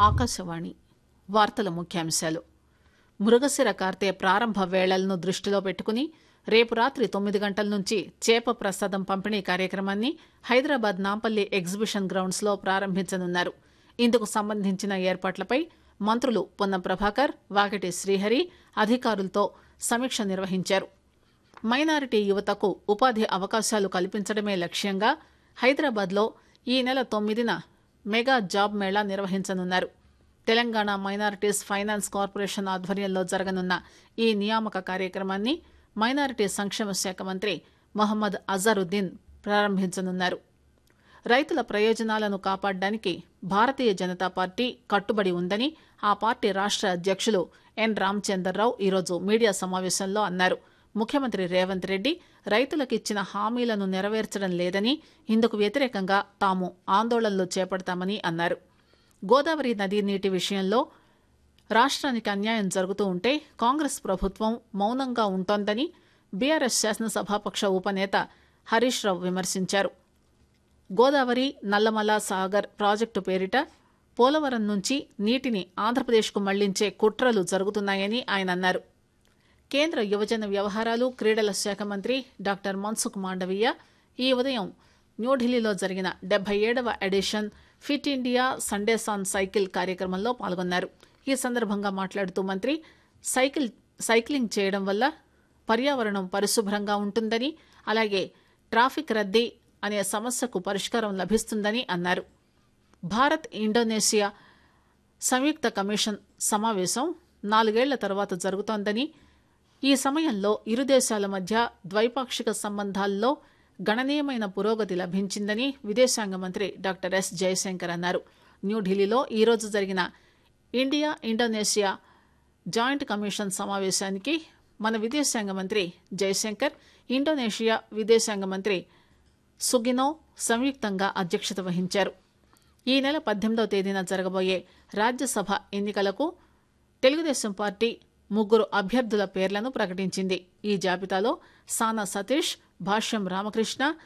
ఆకాశవాణి వార్తల ముఖ్యాంశాలు మృగశిర కార్తె ప్రారంభ వేళలను దృష్టిలో పెట్టుకుని రేపు రాత్రి తొమ్మిది గంటల నుంచి చేప ప్రసాదం పంపిణీ కార్యక్రమాన్ని హైదరాబాద్ నాంపల్లి ఎగ్జిబిషన్ గ్రౌండ్స్ లో ప్రారంభించనున్నారు ఇందుకు సంబంధించిన ఏర్పాట్లపై మంత్రులు పొన్నం ప్రభాకర్ వాకిటి శ్రీహరి అధికారులతో సమీక్ష నిర్వహించారు మైనారిటీ యువతకు ఉపాధి అవకాశాలు కల్పించడమే లక్ష్యంగా హైదరాబాద్లో ఈ నెల తొమ్మిదిన మెగా జాబ్ మేళా నిర్వహించనున్నారు తెలంగాణ మైనారిటీస్ ఫైనాన్స్ కార్పొరేషన్ ఆధ్వర్యంలో జరగనున్న ఈ నియామక కార్యక్రమాన్ని మైనారిటీ సంక్షేమ శాఖ మంత్రి మొహమ్మద్ అజారుద్దీన్ ప్రారంభించనున్నారు రైతుల ప్రయోజనాలను కాపాడడానికి భారతీయ జనతా పార్టీ కట్టుబడి ఉందని ఆ పార్టీ రాష్ట్ర అధ్యక్షులు ఎన్ రామచందర్రావు ఈరోజు మీడియా సమావేశంలో అన్నారు ముఖ్యమంత్రి రేవంత్ రెడ్డి రైతులకిచ్చిన హామీలను నెరవేర్చడం లేదని ఇందుకు వ్యతిరేకంగా తాము ఆందోళనలు చేపడతామని అన్నారు గోదావరి నదీ నీటి విషయంలో రాష్ట్రానికి అన్యాయం జరుగుతూ ఉంటే కాంగ్రెస్ ప్రభుత్వం మౌనంగా ఉంటోందని బీఆర్ఎస్ శాసనసభాపక్ష ఉపనేత హరీష్ రావు విమర్శించారు గోదావరి నల్లమల సాగర్ ప్రాజెక్టు పేరిట పోలవరం నుంచి నీటిని ఆంధ్రప్రదేశ్కు మళ్లించే కుట్రలు జరుగుతున్నాయని ఆయన అన్నారు కేంద్ర యువజన వ్యవహారాలు క్రీడల శాఖ మంత్రి డాక్టర్ మన్సుఖ్ మాండవీయ ఈ ఉదయం న్యూఢిల్లీలో జరిగిన డెబ్బై ఏడవ edition fit India Sundays on cycle కార్యక్రమంలో పాల్గొన్నారు ఈ సందర్భంగా మాట్లాడుతూ మంత్రి సైకిల్ సైక్లింగ్ చేయడం వల్ల పర్యావరణం పరిశుభ్రంగా ఉంటుందని అలాగే ట్రాఫిక్ రద్దీ అనే సమస్యకు పరిష్కారం లభిస్తుందని అన్నారు భారత్ ఇండోనేషియా సంయుక్త కమిషన్ సమావేశం నాలుగేళ్ల తర్వాత జరుగుతోందని ఈ సమయంలో ఇరు దేశాల మధ్య ద్వైపాక్షిక సంబంధాల్లో గణనీయమైన పురోగతి లభించిందని విదేశాంగ మంత్రి డాక్టర్ ఎస్ జయశంకర్ అన్నారు న్యూఢిల్లీలో ఈరోజు జరిగిన ఇండియా ఇండోనేషియా జాయింట్ కమిషన్ సమావేశానికి మన విదేశాంగ మంత్రి జయశంకర్ ఇండోనేషియా విదేశాంగ మంత్రి సుగినో సంయుక్తంగా అధ్యక్షత వహించారు ఈ నెల పద్దెనిమిదవ తేదీన జరగబోయే రాజ్యసభ ఎన్నికలకు తెలుగుదేశం పార్టీ ముగ్గురు అభ్యర్థుల పేర్లను ప్రకటించింది ఈ జాబితాలో సానా సతీష్ భాష్యం రామకృష్ణ